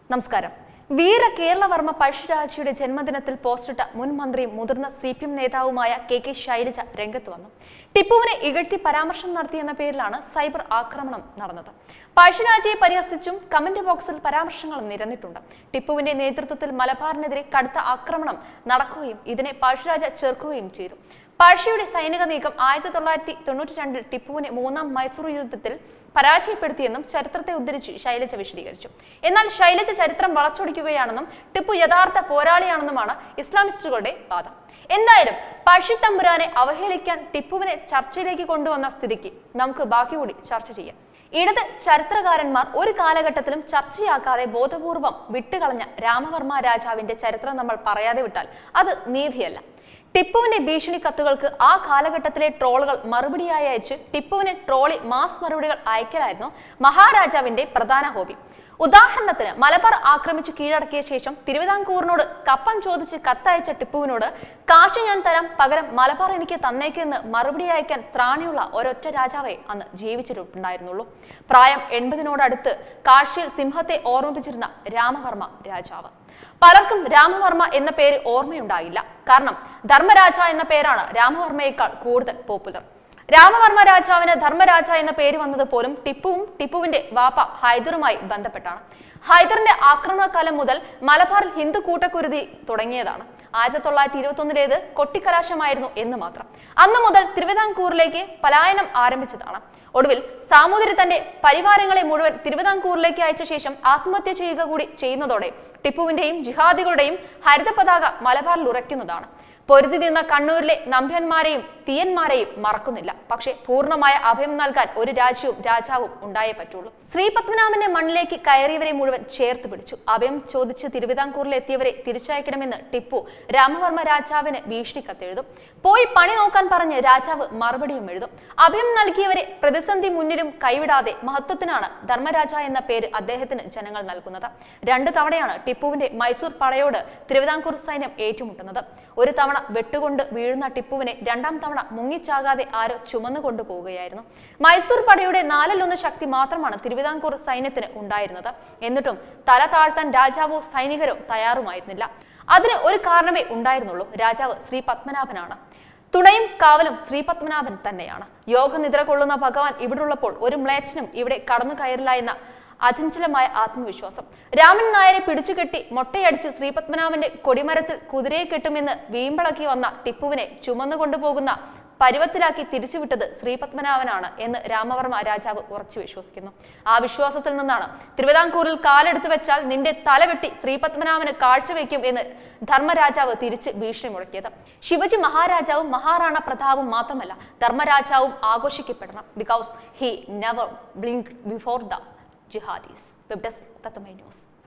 നമസ്കാരം വീര കേരളവർമ്മ പഴശ്ശിരാജയുടെ ജന്മദിനത്തിൽ പോസ്റ്റിട്ട മുൻ മന്ത്രിയും മുതിർന്ന സി പി എം നേതാവുമായ കെ കെ ശൈലജ രംഗത്ത് വന്നു ടിപ്പുവിനെ ഇകഴ്ത്തി പരാമർശം നടത്തിയെന്ന പേരിലാണ് സൈബർ ആക്രമണം നടന്നത് പഴശ്ശിരാജയെ പരിഹസിച്ചും കമന്റ് ബോക്സിൽ പരാമർശങ്ങളും നിരന്നിട്ടുണ്ട് ടിപ്പുവിന്റെ നേതൃത്വത്തിൽ മലബാറിനെതിരെ കടുത്ത ആക്രമണം നടക്കുകയും ഇതിനെ പഴശ്ശിരാജ ചെറുക്കുകയും ചെയ്തു പഴശ്ശിയുടെ സൈനിക നീക്കം ആയിരത്തി തൊള്ളായിരത്തി തൊണ്ണൂറ്റി രണ്ടിൽ ടിപ്പുവിനെ മൂന്നാം മൈസൂർ യുദ്ധത്തിൽ പരാജയപ്പെടുത്തിയെന്നും ചരിത്രത്തെ ഉദ്ധരിച്ച് ശൈലജ വിശദീകരിച്ചു എന്നാൽ ശൈലജ ചരിത്രം വളച്ചൊടിക്കുകയാണെന്നും ടിപ്പു യഥാർത്ഥ പോരാളിയാണെന്നുമാണ് ഇസ്ലാമിസ്റ്റുകളുടെ വാദം എന്തായാലും പഴശ്ശിത്തമ്പുരാനെ അവഹേളിക്കാൻ ടിപ്പുവിനെ ചർച്ചയിലേക്ക് കൊണ്ടുവന്ന സ്ഥിതിക്ക് നമുക്ക് ബാക്കി കൂടി ചർച്ച ചെയ്യാം ഇടത് ചരിത്രകാരന്മാർ ഒരു കാലഘട്ടത്തിലും ചർച്ചയാക്കാതെ ബോധപൂർവം വിട്ടുകളഞ്ഞ രാമവർമ്മ രാജാവിന്റെ ചരിത്രം നമ്മൾ പറയാതെ വിട്ടാൽ അത് നീതിയല്ല ടിപ്പുവിന്റെ ഭീഷണി കത്തുകൾക്ക് ആ കാലഘട്ടത്തിലെ ട്രോളുകൾ മറുപടിയായി അയച്ച് ടിപ്പുവിനെ ട്രോളി മാസ് മറുപടികൾ അയക്കലായിരുന്നു മഹാരാജാവിന്റെ പ്രധാന ഹോബി ഉദാഹരണത്തിന് മലബാർ ആക്രമിച്ച് കീഴടക്കിയ ശേഷം തിരുവിതാംകൂറിനോട് കപ്പം ചോദിച്ച് കത്തയച്ച ടിപ്പുവിനോട് കാശ് ഞാൻ തരാം പകരം മലബാർ എനിക്ക് തന്നേക്കെന്ന് മറുപടി അയക്കാൻ ത്രാണിയുള്ള ഒരൊറ്റ രാജാവേ അന്ന് ജീവിച്ചിട്ടുണ്ടായിരുന്നുള്ളൂ പ്രായം എൺപതിനോടടുത്ത് കാഴ്ചയിൽ സിംഹത്തെ ഓർമ്മിപ്പിച്ചിരുന്ന രാമവർമ്മ രാജാവ് പലർക്കും രാമവർമ്മ എന്ന പേര് ഓർമ്മയുണ്ടായില്ല കാരണം ധർമ്മരാജ എന്ന പേരാണ് രാമവർമ്മയേക്കാൾ കൂടുതൽ പോപ്പുലർ രാമവർമ്മ രാജാവിന് ധർമ്മരാജ എന്ന പേര് വന്നത് പോലും ടിപ്പുവും ടിപ്പുവിന്റെ വാപ്പ ഹൈദറുമായി ബന്ധപ്പെട്ടാണ് ഹൈദറിന്റെ ആക്രമണകാലം മുതൽ മലബാറിൽ ഹിന്ദു കൂട്ടക്കുരുതി തുടങ്ങിയതാണ് ആയിരത്തി തൊള്ളായിരത്തി ഇരുപത്തി ഒന്നിലേത് കൊട്ടിക്കലാശമായിരുന്നു എന്ന് മാത്രം അന്നു മുതൽ തിരുവിതാംകൂറിലേക്ക് പലായനം ആരംഭിച്ചതാണ് ഒടുവിൽ സാമൂതിരി തന്റെ പരിവാരങ്ങളെ മുഴുവൻ തിരുവിതാംകൂറിലേക്ക് അയച്ച ശേഷം ആത്മഹത്യ ചെയ്യുക കൂടി ചെയ്യുന്നതോടെ ടിപ്പുവിന്റെയും ജിഹാദികളുടെയും ഹരിത പതാക മലബാറിൽ ഉറയ്ക്കുന്നതാണ് പൊരുതി നിന്ന കണ്ണൂരിലെ നമ്പ്യന്മാരെയും തീയന്മാരെയും മറക്കുന്നില്ല പക്ഷേ പൂർണ്ണമായ അഭയം നൽകാൻ ഒരു രാജ്യവും രാജാവും ഉണ്ടായേ പറ്റുള്ളൂ ശ്രീ പത്മനാഭന്റെ മണ്ണിലേക്ക് കയറിയവരെ മുഴുവൻ ചേർത്ത് പിടിച്ചു അഭയം ചോദിച്ച് തിരുവിതാംകൂറിൽ എത്തിയവരെ തിരിച്ചയക്കണമെന്ന് ടിപ്പു രാമവർമ്മ രാജാവിന് ഭീഷണി കത്തെഴുതും പോയി പണി നോക്കാൻ പറഞ്ഞ് രാജാവ് മറുപടിയും എഴുതും അഭയം നൽകിയവരെ പ്രതിസന്ധി മുന്നിലും കൈവിടാതെ മഹത്വത്തിനാണ് ധർമ്മരാജ എന്ന പേര് അദ്ദേഹത്തിന് ജനങ്ങൾ നൽകുന്നത് രണ്ടു തവണയാണ് ടിപ്പുവിന്റെ മൈസൂർ പടയോട് തിരുവിതാംകൂർ സൈന്യം ഏറ്റുമുട്ടുന്നത് ഒരു തവണ വെട്ടുകൊണ്ട് വീഴുന്ന ടിപ്പുവിനെ രണ്ടാം തവണ മുങ്ങിച്ചാകാതെ ആരോ ചുമന്നു കൊണ്ടുപോവുകയായിരുന്നു മൈസൂർ പടയുടെ നാലിലൊന്ന് ശക്തി മാത്രമാണ് തിരുവിതാംകൂർ സൈന്യത്തിന് ഉണ്ടായിരുന്നത് എന്നിട്ടും തല താഴ്ത്താൻ രാജാവോ സൈനികരോ തയ്യാറുമായിരുന്നില്ല അതിന് ഒരു കാരണമേ ഉണ്ടായിരുന്നുള്ളൂ രാജാവ് ശ്രീ പത്മനാഭനാണ് തുണയും കാവലും ശ്രീ പത്മനാഭൻ തന്നെയാണ് യോഗനിദ്ര കൊള്ളുന്ന ഭഗവാൻ ഇവിടുള്ളപ്പോൾ ഒരു മ്ലേച്ഛനും ഇവിടെ കടന്നു കയറില്ല എന്ന അചഞ്ചലമായ ആത്മവിശ്വാസം രാമൻ നായരെ പിടിച്ചുകെട്ടി മൊട്ടയടിച്ച് ശ്രീപത്മനാഭന്റെ കൊടിമരത്തിൽ കുതിരയെ കെട്ടുമെന്ന് വീമ്പളക്കി വന്ന ടിപ്പുവിനെ ചുമന്നു കൊണ്ടുപോകുന്ന പരുവത്തിലാക്കി തിരിച്ചുവിട്ടത് ശ്രീപത്മനാഭനാണ് എന്ന് രാമവർമ്മ രാജാവ് ഉറച്ചു വിശ്വസിക്കുന്നു ആ വിശ്വാസത്തിൽ നിന്നാണ് തിരുവിതാംകൂറിൽ കാലെടുത്ത് വെച്ചാൽ നിന്റെ തല വെട്ടി ശ്രീപത്മനാഭന് കാഴ്ചവെക്കും എന്ന് ധർമ്മരാജാവ് തിരിച്ച് ഭീഷണി മുഴക്കിയത് ശിവജി മഹാരാജാവും മഹാറാണ പ്രതാപും മാത്രമല്ല ധർമ്മരാജാവും ആഘോഷിക്കപ്പെടണം because he never blink before the jihadis web desk തത്തമൈ ന്യൂസ്